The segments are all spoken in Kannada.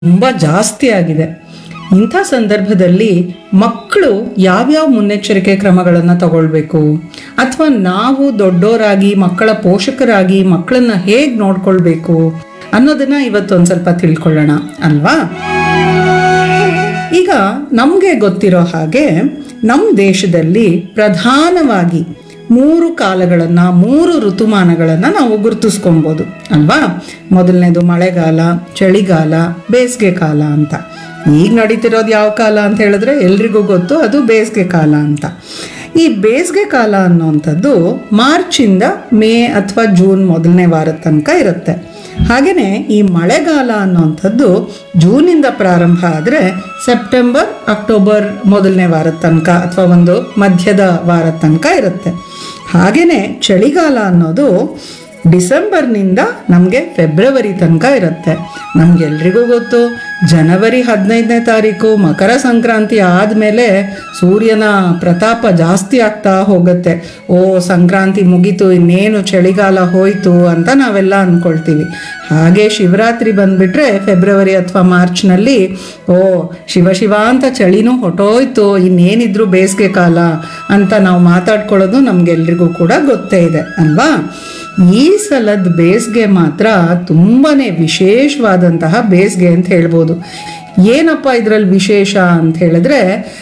ತುಂಬ ಜಾಸ್ತಿ ಆಗಿದೆ ಇಂಥ ಸಂದರ್ಭದಲ್ಲಿ ಮಕ್ಕಳು ಯಾವ್ಯಾವ ಮುನ್ನೆಚ್ಚರಿಕೆ ಕ್ರಮಗಳನ್ನು ತಗೊಳ್ಬೇಕು ಅಥವಾ ನಾವು ದೊಡ್ಡೋರಾಗಿ ಮಕ್ಕಳ ಪೋಷಕರಾಗಿ ಮಕ್ಕಳನ್ನ ಹೇಗೆ ನೋಡ್ಕೊಳ್ಬೇಕು ಅನ್ನೋದನ್ನ ಇವತ್ತೊಂದು ಸ್ವಲ್ಪ ತಿಳ್ಕೊಳ್ಳೋಣ ಅಲ್ವಾ ಈಗ ನಮಗೆ ಗೊತ್ತಿರೋ ಹಾಗೆ ನಮ್ಮ ದೇಶದಲ್ಲಿ ಪ್ರಧಾನವಾಗಿ ಮೂರು ಕಾಲಗಳನ್ನು ಮೂರು ಋತುಮಾನಗಳನ್ನು ನಾವು ಗುರುತಿಸ್ಕೊಬೋದು ಅಲ್ವಾ ಮೊದಲನೇದು ಮಳೆಗಾಲ ಚಳಿಗಾಲ ಬೇಸಿಗೆ ಕಾಲ ಅಂತ ಈಗ ನಡೀತಿರೋದು ಯಾವ ಕಾಲ ಅಂತ ಹೇಳಿದ್ರೆ ಎಲ್ರಿಗೂ ಗೊತ್ತು ಅದು ಬೇಸಿಗೆ ಕಾಲ ಅಂತ ಈ ಬೇಸಿಗೆ ಕಾಲ ಅನ್ನುವಂಥದ್ದು ಮಾರ್ಚಿಂದ ಮೇ ಅಥವಾ ಜೂನ್ ಮೊದಲನೇ ವಾರದ ತನಕ ಇರುತ್ತೆ ಹಾಗೆಯೇ ಈ ಮಳೆಗಾಲ ಅನ್ನುವಂಥದ್ದು ಜೂನಿಂದ ಪ್ರಾರಂಭ ಆದರೆ ಸೆಪ್ಟೆಂಬರ್ ಅಕ್ಟೋಬರ್ ಮೊದಲನೇ ವಾರದ ತನಕ ಅಥವಾ ಒಂದು ಮಧ್ಯದ ವಾರದ ತನಕ ಇರುತ್ತೆ ಹಾಗೆಯೇ ಚಳಿಗಾಲ ಅನ್ನೋದು ಡಿಸೆಂಬರ್ನಿಂದ ನಮಗೆ ಫೆಬ್ರವರಿ ತನಕ ಇರುತ್ತೆ ನಮಗೆಲ್ರಿಗೂ ಗೊತ್ತು ಜನವರಿ ಹದಿನೈದನೇ ತಾರೀಕು ಮಕರ ಸಂಕ್ರಾಂತಿ ಆದಮೇಲೆ ಸೂರ್ಯನ ಪ್ರತಾಪ ಜಾಸ್ತಿ ಆಗ್ತಾ ಹೋಗುತ್ತೆ ಓ ಸಂಕ್ರಾಂತಿ ಮುಗೀತು ಇನ್ನೇನು ಚಳಿಗಾಲ ಹೋಯಿತು ಅಂತ ನಾವೆಲ್ಲ ಅಂದ್ಕೊಳ್ತೀವಿ ಹಾಗೆ ಶಿವರಾತ್ರಿ ಬಂದ್ಬಿಟ್ರೆ ಫೆಬ್ರವರಿ ಅಥವಾ ಮಾರ್ಚ್ನಲ್ಲಿ ಓ ಶಿವ ಶಿವ ಅಂತ ಚಳಿನೂ ಹೊಟ್ಟೋಯ್ತು ಇನ್ನೇನಿದ್ರು ಬೇಸಿಗೆ ಕಾಲ ಅಂತ ನಾವು ಮಾತಾಡ್ಕೊಳ್ಳೋದು ನಮಗೆಲ್ರಿಗೂ ಕೂಡ ಗೊತ್ತೇ ಇದೆ ಅಲ್ವಾ ಈ ಸಲದ ಬೇಸಿಗೆ ಮಾತ್ರ ತುಂಬಾನೇ ವಿಶೇಷವಾದಂತಹ ಬೇಸಿಗೆ ಅಂತ ಹೇಳ್ಬೋದು ಏನಪ್ಪ ಇದರಲ್ಲಿ ವಿಶೇಷ ಅಂತ ಹೇಳಿದ್ರೆ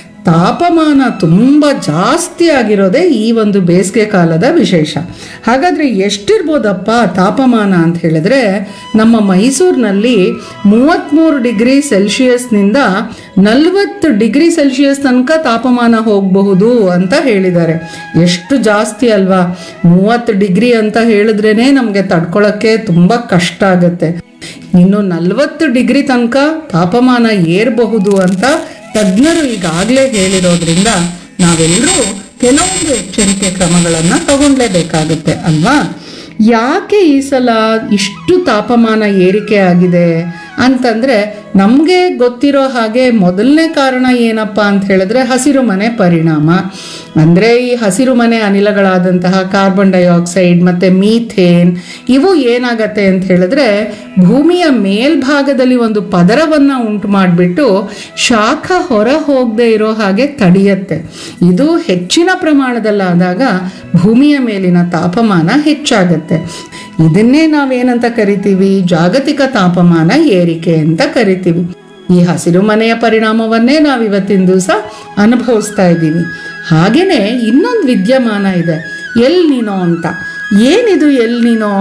ತಾಪಮಾನ ತುಂಬ ಜಾಸ್ತಿ ಆಗಿರೋದೇ ಈ ಒಂದು ಬೇಸಿಗೆ ಕಾಲದ ವಿಶೇಷ ಹಾಗಾದರೆ ಎಷ್ಟಿರ್ಬೋದಪ್ಪ ತಾಪಮಾನ ಅಂತ ಹೇಳಿದ್ರೆ ನಮ್ಮ ಮೈಸೂರಿನಲ್ಲಿ ಮೂವತ್ತ್ಮೂರು ಡಿಗ್ರಿ ಸೆಲ್ಸಿಯಸ್ನಿಂದ ನಲವತ್ತು ಡಿಗ್ರಿ ಸೆಲ್ಸಿಯಸ್ ತನಕ ತಾಪಮಾನ ಹೋಗಬಹುದು ಅಂತ ಹೇಳಿದ್ದಾರೆ ಎಷ್ಟು ಜಾಸ್ತಿ ಅಲ್ವಾ ಮೂವತ್ತು ಡಿಗ್ರಿ ಅಂತ ಹೇಳಿದ್ರೇ ನಮಗೆ ತಡ್ಕೊಳ್ಳೋಕ್ಕೆ ತುಂಬ ಕಷ್ಟ ಆಗುತ್ತೆ ಇನ್ನು ನಲವತ್ತು ಡಿಗ್ರಿ ತನಕ ತಾಪಮಾನ ಏರಬಹುದು ಅಂತ ತಜ್ಞರು ಈಗಾಗಲೇ ಹೇಳಿರೋದ್ರಿಂದ ನಾವೆಲ್ಲರೂ ಕೆಲವೊಂದು ಎಚ್ಚರಿಕೆ ಕ್ರಮಗಳನ್ನು ತಗೊಳ್ಲೇಬೇಕಾಗುತ್ತೆ ಅಲ್ವಾ ಯಾಕೆ ಈ ಸಲ ಇಷ್ಟು ತಾಪಮಾನ ಏರಿಕೆ ಆಗಿದೆ ಅಂತಂದ್ರೆ ನಮಗೆ ಗೊತ್ತಿರೋ ಹಾಗೆ ಮೊದಲನೇ ಕಾರಣ ಏನಪ್ಪ ಅಂತ ಹೇಳಿದ್ರೆ ಹಸಿರು ಮನೆ ಪರಿಣಾಮ ಅಂದರೆ ಈ ಹಸಿರು ಮನೆ ಅನಿಲಗಳಾದಂತಹ ಕಾರ್ಬನ್ ಡೈಆಕ್ಸೈಡ್ ಮತ್ತು ಮೀಥೇನ್ ಇವು ಏನಾಗತ್ತೆ ಅಂತ ಹೇಳಿದ್ರೆ ಭೂಮಿಯ ಮೇಲ್ಭಾಗದಲ್ಲಿ ಒಂದು ಪದರವನ್ನು ಉಂಟು ಮಾಡಿಬಿಟ್ಟು ಶಾಖ ಹೊರ ಹೋಗದೆ ಇರೋ ಹಾಗೆ ತಡೆಯುತ್ತೆ ಇದು ಹೆಚ್ಚಿನ ಪ್ರಮಾಣದಲ್ಲಾದಾಗ ಭೂಮಿಯ ಮೇಲಿನ ತಾಪಮಾನ ಹೆಚ್ಚಾಗತ್ತೆ ಇದನ್ನೇ ನಾವೇನಂತ ಕರಿತೀವಿ ಜಾಗತಿಕ ತಾಪಮಾನ ಏರಿಕೆ ಅಂತ ಕರಿತೀವಿ ಈ ಹಸಿರು ಮನೆಯ ಪರಿಣಾಮವನ್ನೇ ನಾವು ಇವತ್ತಿನ ದಿವಸ ಅನುಭವಿಸ್ತಾ ಇದ್ದೀವಿ ಹಾಗೆಯೇ ಇನ್ನೊಂದು ವಿದ್ಯಮಾನ ಇದೆ ಎಲ್ ನೀನೋ ಅಂತ ಏನಿದು ಎಲ್ ನೀನೋ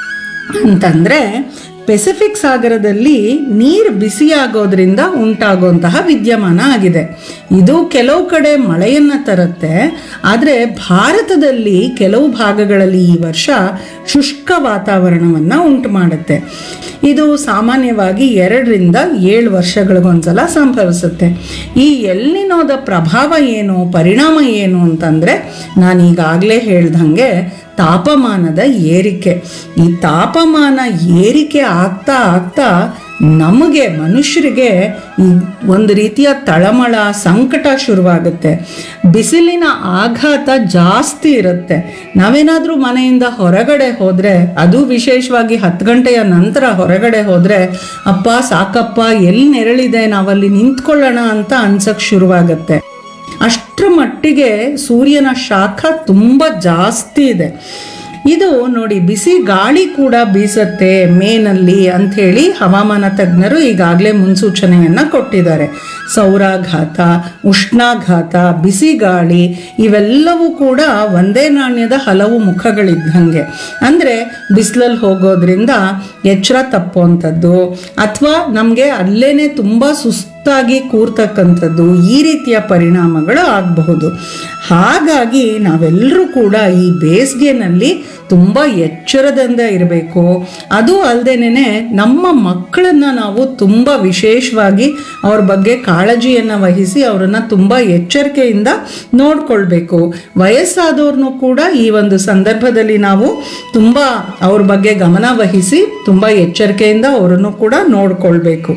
ಅಂತಂದರೆ ಪೆಸಿಫಿಕ್ ಸಾಗರದಲ್ಲಿ ನೀರು ಬಿಸಿಯಾಗೋದ್ರಿಂದ ಉಂಟಾಗುವಂತಹ ವಿದ್ಯಮಾನ ಆಗಿದೆ ಇದು ಕೆಲವು ಕಡೆ ಮಳೆಯನ್ನು ತರುತ್ತೆ ಆದರೆ ಭಾರತದಲ್ಲಿ ಕೆಲವು ಭಾಗಗಳಲ್ಲಿ ಈ ವರ್ಷ ಶುಷ್ಕ ವಾತಾವರಣವನ್ನು ಉಂಟು ಮಾಡುತ್ತೆ ಇದು ಸಾಮಾನ್ಯವಾಗಿ ಎರಡರಿಂದ ಏಳು ವರ್ಷಗಳಿಗೊಂದ್ಸಲ ಸಂಭವಿಸುತ್ತೆ ಈ ಎಲ್ಲಿನೋದ ಪ್ರಭಾವ ಏನು ಪರಿಣಾಮ ಏನು ಅಂತಂದರೆ ನಾನು ಈಗಾಗಲೇ ಹೇಳ್ದಂಗೆ ತಾಪಮಾನದ ಏರಿಕೆ ಈ ತಾಪಮಾನ ಏರಿಕೆ ಆಗ್ತಾ ಆಗ್ತಾ ನಮಗೆ ಮನುಷ್ಯರಿಗೆ ಈ ಒಂದು ರೀತಿಯ ತಳಮಳ ಸಂಕಟ ಶುರುವಾಗುತ್ತೆ ಬಿಸಿಲಿನ ಆಘಾತ ಜಾಸ್ತಿ ಇರುತ್ತೆ ನಾವೇನಾದರೂ ಮನೆಯಿಂದ ಹೊರಗಡೆ ಹೋದರೆ ಅದು ವಿಶೇಷವಾಗಿ ಹತ್ತು ಗಂಟೆಯ ನಂತರ ಹೊರಗಡೆ ಹೋದರೆ ಅಪ್ಪ ಸಾಕಪ್ಪ ಎಲ್ಲಿ ನೆರಳಿದೆ ನಾವಲ್ಲಿ ನಿಂತ್ಕೊಳ್ಳೋಣ ಅಂತ ಅನ್ಸಕ್ಕೆ ಶುರುವಾಗುತ್ತೆ ಅಷ್ಟರ ಮಟ್ಟಿಗೆ ಸೂರ್ಯನ ಶಾಖ ತುಂಬ ಜಾಸ್ತಿ ಇದೆ ಇದು ನೋಡಿ ಬಿಸಿ ಗಾಳಿ ಕೂಡ ಬೀಸತ್ತೆ ಮೇನಲ್ಲಿ ಅಂಥೇಳಿ ಹವಾಮಾನ ತಜ್ಞರು ಈಗಾಗಲೇ ಮುನ್ಸೂಚನೆಯನ್ನು ಕೊಟ್ಟಿದ್ದಾರೆ ಸೌರಾಘಾತ ಉಷ್ಣಾಘಾತ ಬಿಸಿ ಗಾಳಿ ಇವೆಲ್ಲವೂ ಕೂಡ ಒಂದೇ ನಾಣ್ಯದ ಹಲವು ಮುಖಗಳಿದ್ದಂಗೆ ಅಂದರೆ ಬಿಸಿಲಲ್ಲಿ ಹೋಗೋದ್ರಿಂದ ಎಚ್ಚರ ತಪ್ಪುವಂಥದ್ದು ಅಥವಾ ನಮಗೆ ಅಲ್ಲೇನೆ ತುಂಬ ಸುಸ್ತಾಗಿ ಕೂರ್ತಕ್ಕಂಥದ್ದು ಈ ರೀತಿಯ ಪರಿಣಾಮಗಳು ಆಗಬಹುದು ಹಾಗಾಗಿ ನಾವೆಲ್ಲರೂ ಕೂಡ ಈ ಬೇಸಿಗೆನಲ್ಲಿ ತುಂಬ ಎಚ್ಚರದಿಂದ ಇರಬೇಕು ಅದು ಅಲ್ಲದೇನೆ ನಮ್ಮ ಮಕ್ಕಳನ್ನ ನಾವು ತುಂಬ ವಿಶೇಷವಾಗಿ ಅವ್ರ ಬಗ್ಗೆ ಕಾಳಜಿಯನ್ನು ವಹಿಸಿ ಅವರನ್ನು ತುಂಬ ಎಚ್ಚರಿಕೆಯಿಂದ ನೋಡ್ಕೊಳ್ಬೇಕು ವಯಸ್ಸಾದವ್ರನ್ನೂ ಕೂಡ ಈ ಒಂದು ಸಂದರ್ಭದಲ್ಲಿ ನಾವು ತುಂಬ ಅವ್ರ ಬಗ್ಗೆ ಗಮನ ವಹಿಸಿ ತುಂಬ ಎಚ್ಚರಿಕೆಯಿಂದ ಅವರನ್ನು ಕೂಡ ನೋಡ್ಕೊಳ್ಬೇಕು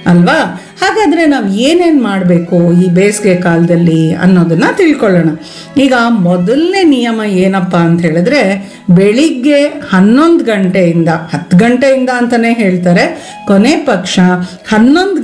ಅಲ್ವಾ ಹಾಗಾದ್ರೆ ನಾವು ಏನೇನು ಮಾಡಬೇಕು ಈ ಬೇಸಿಗೆ ಕಾಲದಲ್ಲಿ ಅನ್ನೋದನ್ನ ತಿಳ್ಕೊಳ್ಳೋಣ ಈಗ ಮೊದಲನೇ ನಿಯಮ ಏನಪ್ಪ ಅಂತ ಹೇಳಿದ್ರೆ ಬೆಳಿಗ್ಗೆ ಹನ್ನೊಂದು ಗಂಟೆಯಿಂದ ಹತ್ತು ಗಂಟೆಯಿಂದ ಅಂತಾನೆ ಹೇಳ್ತಾರೆ ಕೊನೆ ಪಕ್ಷ ಹನ್ನೊಂದು